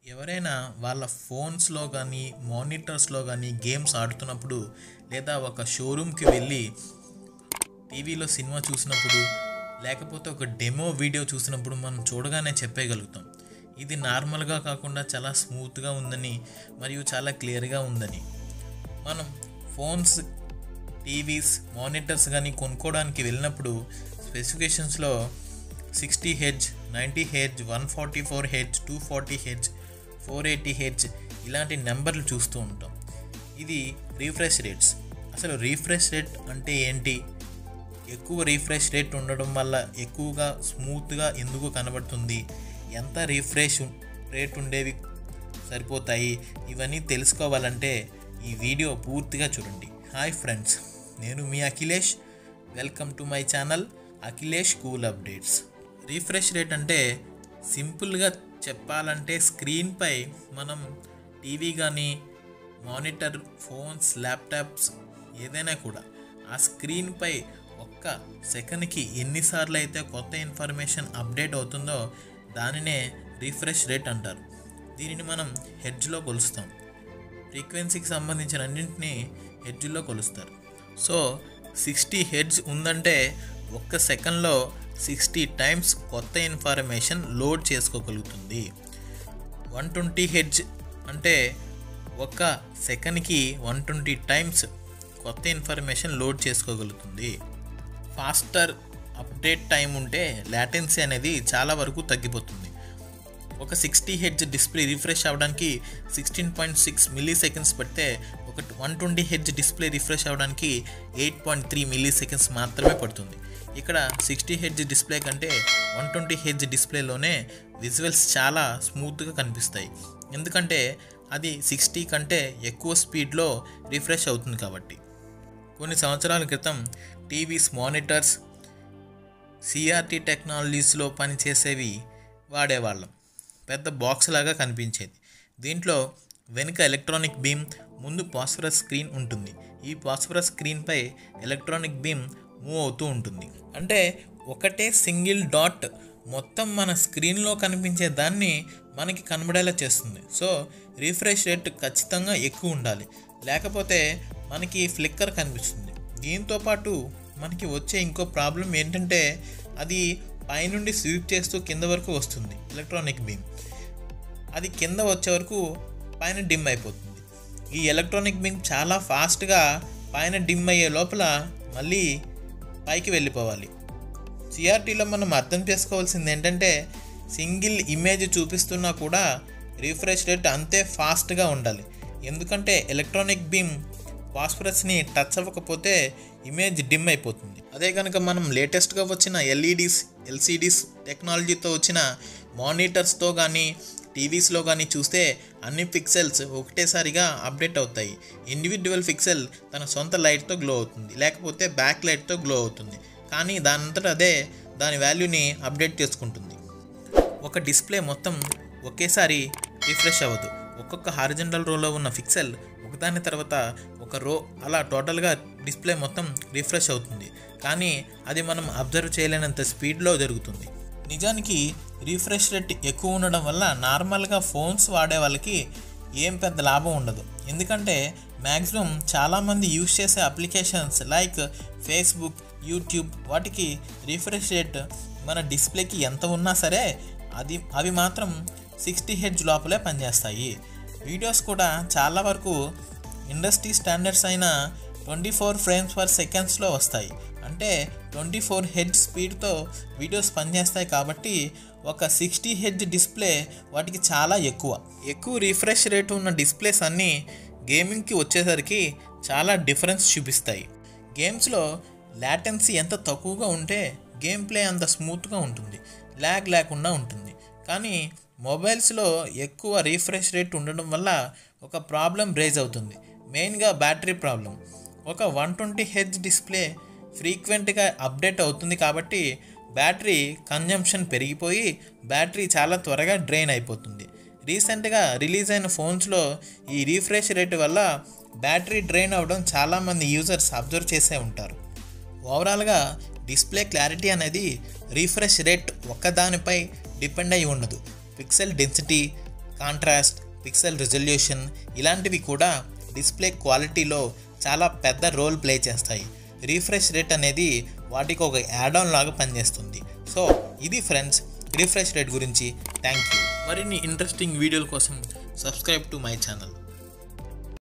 ఎవరైనా వాళ్ళ ఫోన్స్లో కానీ మానిటర్స్లో కానీ గేమ్స్ ఆడుతున్నప్పుడు లేదా ఒక షోరూమ్కి వెళ్ళి టీవీలో సినిమా చూసినప్పుడు లేకపోతే ఒక డెమో వీడియో చూసినప్పుడు మనం చూడగానే చెప్పేయగలుగుతాం ఇది నార్మల్గా కాకుండా చాలా స్మూత్గా ఉందని మరియు చాలా క్లియర్గా ఉందని మనం ఫోన్స్ టీవీస్ మానిటర్స్ కానీ కొనుక్కోవడానికి వెళ్ళినప్పుడు స్పెసిఫికేషన్స్లో sixty H ninety H one forty four H two forty H four eighty H ఇలాంటి నెంబర్లు చూస్తూ ఉంటాం ఇది రీఫ్రెష్ రేట్స్ అసలు రీఫ్రెష్ రేట్ అంటే ఏంటి ఎక్కువ రీఫ్రెష్ రేట్ ఉండడం వల్ల ఎక్కువగా స్మూత్గా ఎందుకు కనబడుతుంది ఎంత రీఫ్రెష్ రేట్ ఉండేవి సరిపోతాయి ఇవన్నీ తెలుసుకోవాలంటే ఈ వీడియో పూర్తిగా చూడండి హాయ్ ఫ్రెండ్స్ నేను మీ Akhilesh welcome to my channel Akhilesh cool updates refresh rate అంటే సింపుల్గా చెప్పాలంటే స్క్రీన్పై మనం టీవీ కానీ మానిటర్ ఫోన్స్ ల్యాప్టాప్స్ ఏదైనా కూడా ఆ స్క్రీన్పై ఒక్క సెకండ్కి ఎన్నిసార్లు అయితే కొత్త ఇన్ఫర్మేషన్ అప్డేట్ అవుతుందో దానినే రీఫ్రెష్ రేట్ అంటారు దీనిని మనం హెడ్జ్లో కొలుస్తాం ఫ్రీక్వెన్సీకి సంబంధించిన అన్నింటినీ హెడ్జ్లో కొలుస్తారు సో సిక్స్టీ హెడ్జ్ ఉందంటే ఒక్క సెకండ్లో సిక్స్టీ టైమ్స్ కొత్త ఇన్ఫర్మేషన్ లోడ్ చేసుకోగలుగుతుంది వన్ ట్వంటీ హెడ్జ్ అంటే ఒక సెకండ్కి వన్ ట్వంటీ టైమ్స్ కొత్త ఇన్ఫర్మేషన్ లోడ్ చేసుకోగలుగుతుంది ఫాస్టర్ అప్డేట్ టైం ఉంటే లాటెన్సీ అనేది చాలా వరకు తగ్గిపోతుంది ఒక సిక్స్టీ హెడ్జ్ డిస్ప్లే రిఫ్రెష్ అవ్వడానికి sixteen point six milliseconds పడితే ఒక one twenty hertz display refresh అవ్వడానికి eight point three milliseconds మాత్రమే పడుతుంది ఇక్కడ సిక్స్టీ హెడ్జ్ డిస్ప్లే కంటే వన్ ట్వంటీ హెడ్జ్ డిస్ప్లేలోనే విజువల్స్ చాలా స్మూత్గా కనిపిస్తాయి ఎందుకంటే అది సిక్స్టీ కంటే ఎక్కువ స్పీడ్లో రిఫ్రెష్ అవుతుంది కాబట్టి కొన్ని సంవత్సరాల క్రితం టీవీస్ మానిటర్స్ సిఆర్టీ టెక్నాలజీస్లో పనిచేసేవి వాడేవాళ్ళం పెద్ద బాక్స్ లాగా కనిపించేది దీంట్లో వెనుక ఎలక్ట్రానిక్ బీమ్ ముందు పాస్ఫరస్ స్క్రీన్ ఉంటుంది ఈ పాస్ఫరస్ స్క్రీన్పై ఎలక్ట్రానిక్ బీమ్ మూవ్ అవుతూ ఉంటుంది అంటే ఒకటే సింగిల్ డాట్ మొత్తం మన స్క్రీన్లో కనిపించే దాన్ని మనకి కనబడేలా చేస్తుంది సో రీఫ్రెష్ రేట్ ఖచ్చితంగా ఎక్కువ ఉండాలి లేకపోతే మనకి ఫ్లిక్కర్ కనిపిస్తుంది దీంతో పాటు మనకి వచ్చే ఇంకో ప్రాబ్లం ఏంటంటే అది పైనుండి స్వీప్ చేస్తూ కింద వరకు వస్తుంది ఎలక్ట్రానిక్ బీమ్ అది కింద వచ్చే వరకు పైన డిమ్ అయిపోతుంది ఈ ఎలక్ట్రానిక్ బీమ్ చాలా ఫాస్ట్గా పైన డిమ్ అయ్యే లోపల మళ్ళీ పైకి వెళ్ళిపోవాలి సిఆర్టీలో మనం అర్థం చేసుకోవాల్సింది ఏంటంటే సింగిల్ ఇమేజ్ చూపిస్తున్నా కూడా రిఫ్రెష్ రేట్ అంతే ఫాస్ట్గా ఉండాలి ఎందుకంటే ఎలక్ట్రానిక్ బీమ్ ఫాస్ఫరస్ని టచ్ అవ్వకపోతే ఇమేజ్ డిమ్ అయిపోతుంది అదే కనుక మనం లేటెస్ట్గా వచ్చిన ఎల్ఈడీస్ ఎల్సిడీస్ టెక్నాలజీతో వచ్చిన మానిటర్స్తో కానీ టీవీస్లో కానీ చూస్తే అన్ని పిక్సెల్స్ ఒకటేసారిగా అప్డేట్ అవుతాయి ఇండివిజువల్ పిక్సెల్ తన సొంత లైట్తో గ్లో అవుతుంది లేకపోతే బ్యాక్ లైట్తో గ్లో అవుతుంది కానీ దానంతట అదే దాని వాల్యూని అప్డేట్ చేసుకుంటుంది ఒక డిస్ప్లే మొత్తం ఒకేసారి రిఫ్రెష్ అవ్వదు ఒక్కొక్క హారిజెంటల్ రోలో ఉన్న పిక్సెల్ ఒకదాని తర్వాత ఒక రో అలా టోటల్గా డిస్ప్లే మొత్తం రిఫ్రెష్ అవుతుంది కానీ అది మనం అబ్జర్వ్ చేయలేనంత స్పీడ్లో జరుగుతుంది నిజానికి రీఫ్రెష్ రేట్ ఎక్కువ ఉండడం వల్ల నార్మల్గా ఫోన్స్ వాడే వాళ్ళకి ఏం పెద్ద లాభం ఉండదు ఎందుకంటే మ్యాక్సిమం చాలామంది యూజ్ చేసే అప్లికేషన్స్ లైక్ ఫేస్బుక్ యూట్యూబ్ వాటికి రీఫ్రెష్ రేట్ మన డిస్ప్లేకి ఎంత ఉన్నా సరే అది అవి మాత్రం సిక్స్టీ హెడ్జ్ లోపలే పనిచేస్తాయి వీడియోస్ కూడా చాలా వరకు ఇండస్ట్రీ స్టాండర్డ్స్ అయిన ట్వంటీ ఫోర్ ఫ్రేమ్స్ పర్ సెకండ్స్లో వస్తాయి అంటే ట్వంటీ ఫోర్ హెడ్ స్పీడ్తో వీడియోస్ పనిచేస్తాయి కాబట్టి ఒక సిక్స్టీ హెడ్ డిస్ప్లే వాటికి చాలా ఎక్కువ ఎక్కువ రిఫ్రెష్ రేట్ ఉన్న డిస్ప్లేస్ అన్నీ గేమింగ్కి వచ్చేసరికి చాలా డిఫరెన్స్ చూపిస్తాయి గేమ్స్లో లాటెన్సీ ఎంత తక్కువగా ఉంటే గేమ్ ప్లే అంత స్మూత్గా ఉంటుంది ల్యాగ్ లేకుండా ఉంటుంది కానీ మొబైల్స్లో ఎక్కువ రీఫ్రెష్ రేట్ ఉండడం వల్ల ఒక ప్రాబ్లం రేజ్ అవుతుంది మెయిన్గా బ్యాటరీ ప్రాబ్లం ఒక వన్ ట్వంటీ హెచ్ డిస్ప్లే ఫ్రీక్వెంట్గా అప్డేట్ అవుతుంది కాబట్టి బ్యాటరీ కన్జంప్షన్ పెరిగిపోయి బ్యాటరీ చాలా త్వరగా డ్రైన్ అయిపోతుంది రీసెంట్గా రిలీజ్ అయిన ఫోన్స్లో ఈ రీఫ్రెష్ రేట్ వల్ల బ్యాటరీ డ్రైన్ అవ్వడం చాలామంది యూజర్స్ అబ్జర్వ్ చేసే ఉంటారు ఓవరాల్గా డిస్ప్లే క్లారిటీ అనేది రీఫ్రెష్ రేట్ ఒక్కదానిపై డిపెండ్ అయి ఉండదు pixel density contrast pixel resolution ఇలాంటివి కూడా డిస్ప్లే క్వాలిటీలో చాలా పెద్ద రోల్ ప్లే చేస్తాయి రీఫ్రెష్ రేట్ అనేది వాటికి ఒక యాడ్ ఆన్ లాగా పనిచేస్తుంది సో ఇది ఫ్రెండ్స్ రీఫ్రెష్ రేట్ గురించి థ్యాంక్ యూ మరిన్ని ఇంట్రెస్టింగ్ వీడియోల కోసం సబ్స్క్రైబ్ టు మై ఛానల్